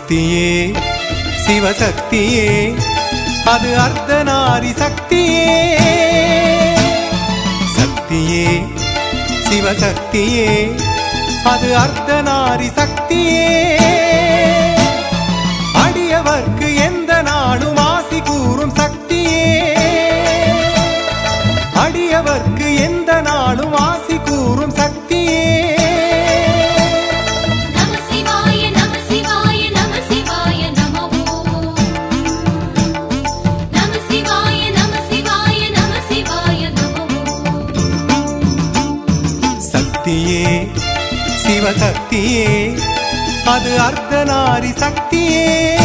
சக்தியே சிவசக்தியே அது அர்த்தநாரி சக்தியே சக்தியே சிவசக்தியே அது அர்த்தநாரி சக்தியே அடியவர்க்கு எந்த நாளும் ஆசி கூறும் சக்தியே அடியவர்க்கு எந்த நாளும் ஆசி கூறும் சக்தியே நம சிவாய நம சிவாய நம சிவாய நம ஓம் நம சிவாய நம சிவாய நம சிவாய நம ஓம் சக்தியே சிவசக்தியே அது அர்த்தநாரி சக்தியே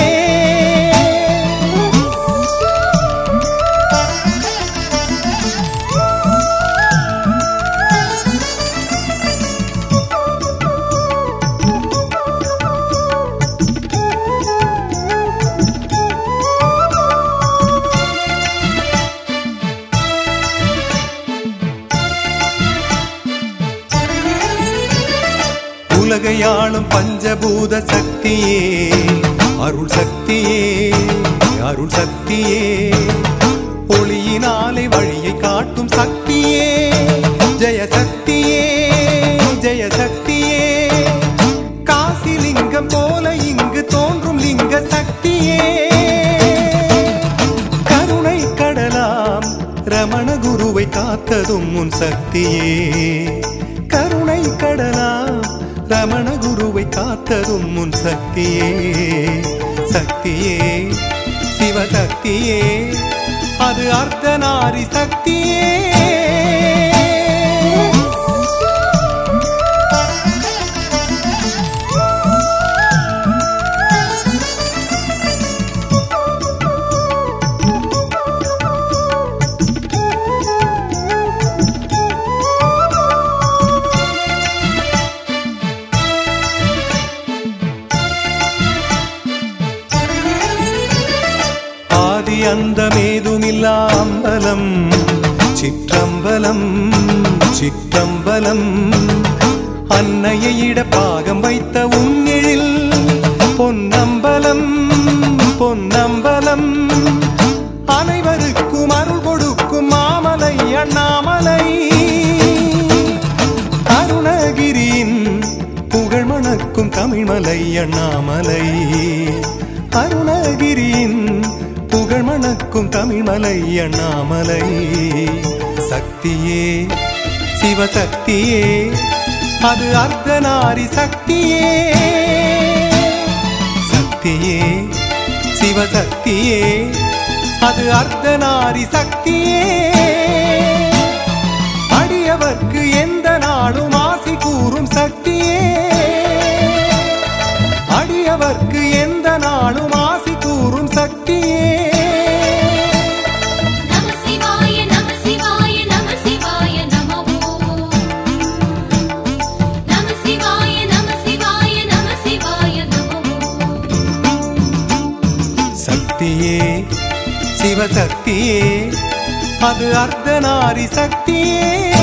உலகையாளும் பஞ்சபூத சக்தியே அருள் சக்தியே அருள் சக்தியே ஒளியினாலே வழியை காட்டும் சக்தியே ஜெய சக்தியே ஜெய சக்தியே காசி லிங்கம் போல இங்கு தோன்றும் லிங்க சக்தியே கருணை கடலாம் ரமண குருவை காத்ததும் உன் சக்தியே கருணை கடலாம் ரமண குருவை காத்ததும் உன் சக்தியே சக்தியே சிவசக்தியே அது அர்த்தநாரி சக்தியே ஆதி அந்தமேதுமில்லா அம்பலம் சிற்றம்பலம் சிற்றம்பலம் அன்னையை இட பாகம் வைத்த உன்னிழில் பொன்னம்பலம் பொன்னம்பலம் அனைவருக்கும் அருள் கொடுக்கும் மாமலை அண்ணாமலை அருணகிரியின் புகழ் மணக்கும் தமிழ்மலை அண்ணாமலை அருணகிரியின் புகழ் மணக்கும் தமிழ்மலை அண்ணாமலை சக்தியே சிவசக்தியே அது அர்த்தநாரி சக்தியே சக்தியே சிவசக்தியே அது அர்த்தநாரி சக்தியே அடியவர்க்கு எந்த நாளும் ஆசி கூறும் சக்தியே அடியவர்க்கு எந்த நாளும் ஆசி கூறும் சக்தியே நம சிவாய நம சிவாய நம சிவாய நம ஓம் நம சிவாய நம சிவாய நம சிவாய நம ஓம் சக்தியே சிவசக்தியே அது அர்த்தநாரி சக்தியே